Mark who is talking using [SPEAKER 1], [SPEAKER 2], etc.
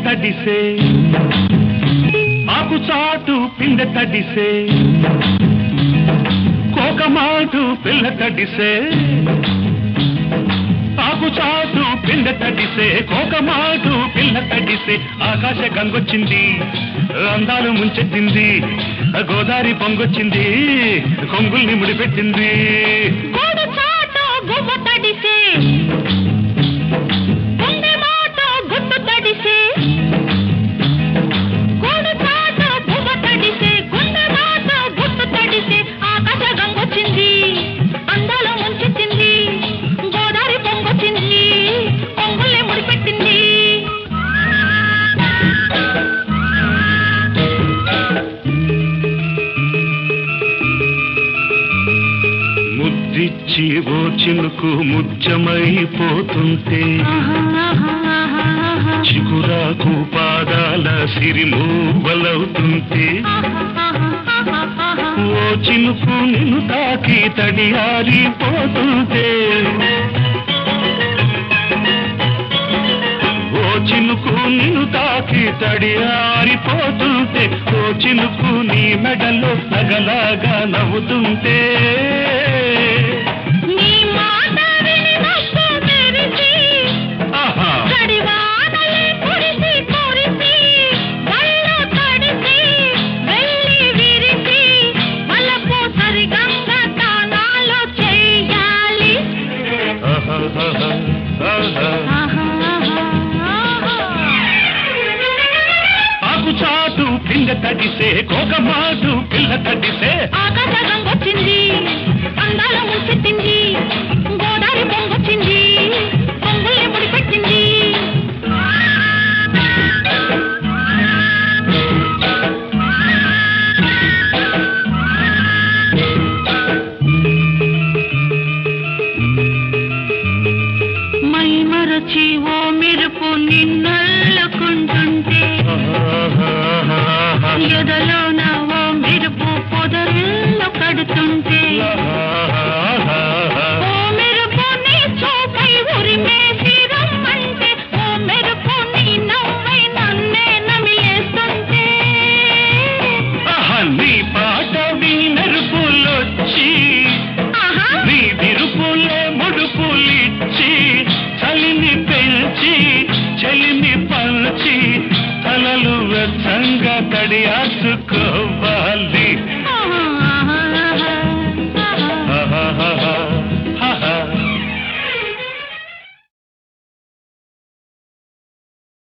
[SPEAKER 1] తడిసే ఆకు చాటు పిందె తడిసే కోకమాటు పిల్ల తడిసే ఆకు చాటు పిందె తడిసే కోకమాటు పిల్ల తడిసే ఆకాశ గంగొచ్చింది అందాలు ముంచెత్తింది గోదావరి పొంగొచ్చింది కొంగుల్ని ముడిపెట్టింది
[SPEAKER 2] గూడు చాటు గువ్వ తడిసే గుండె మాట గుట్టు తడిసే గూడు చాటు గువ్వ తడిసే గుండె మాట గుట్టు తడిసే ఆకాశ గంగొచ్చింది అందాల ముంచెత్తింది గోదావరి పొంగొచ్చింది పొంగుల్ని ముడిపెట్టింది
[SPEAKER 1] ముద్దిచ్చి ఓ చినుకు ముత్యమైపోతుంటే చిగురాకు పాదాల సిరిమూవలవుతుంటే ఓ చినుకు నిన్ను తాకి తడియారిపోతుంటే ఓ చినుకు నిన్ను తాకి తడియారిపోతుంటే ఓ చినుకు నీ మెడలో నగలాగా నవ్వుతుంటే
[SPEAKER 2] నీ మాట విని నవ్వు మెరిసి
[SPEAKER 1] ఆహా
[SPEAKER 2] కడివానలే కురిసి కురిసి వల్ల తడిసి వెళ్ళి విరిసి వలపు సరిగంగ తానాలు చెయ్యాలి
[SPEAKER 1] ఆహాహాహా, ఆహా. ఆకు చాటు పిండ తడిసే కోకమాటు పిల్ల తడిసే
[SPEAKER 2] ఆకాశం వచ్చింది అందాల ముంచెత్తింది గోదావరి పొంగొచ్చింది పొంగుల్ని ముడిపెట్టింది మై మరచి ఓ మెరుపు నిన్నల్లుకుంటుంటే
[SPEAKER 1] ఆహాహాహా.
[SPEAKER 2] ఎదలోన ఓ మెరుపు పొదరిల్లు కడుతుంటే
[SPEAKER 1] ఆహాహాహా.
[SPEAKER 2] ఓ మెరుపు నీ చూపై ఉరిమేసి రమ్మంటే ఓ మెరుపు నీ నవ్వై నన్నే నమిలేస్తుంటే
[SPEAKER 1] ఆహా, నీ పాట మెరుపులొచ్చి
[SPEAKER 2] ఆహా
[SPEAKER 1] నీ విరుపులే ముడుపులిచ్చి చలిని పెంచి చలిని పంచి తలలు వెచ్చంగా తడియాచుకో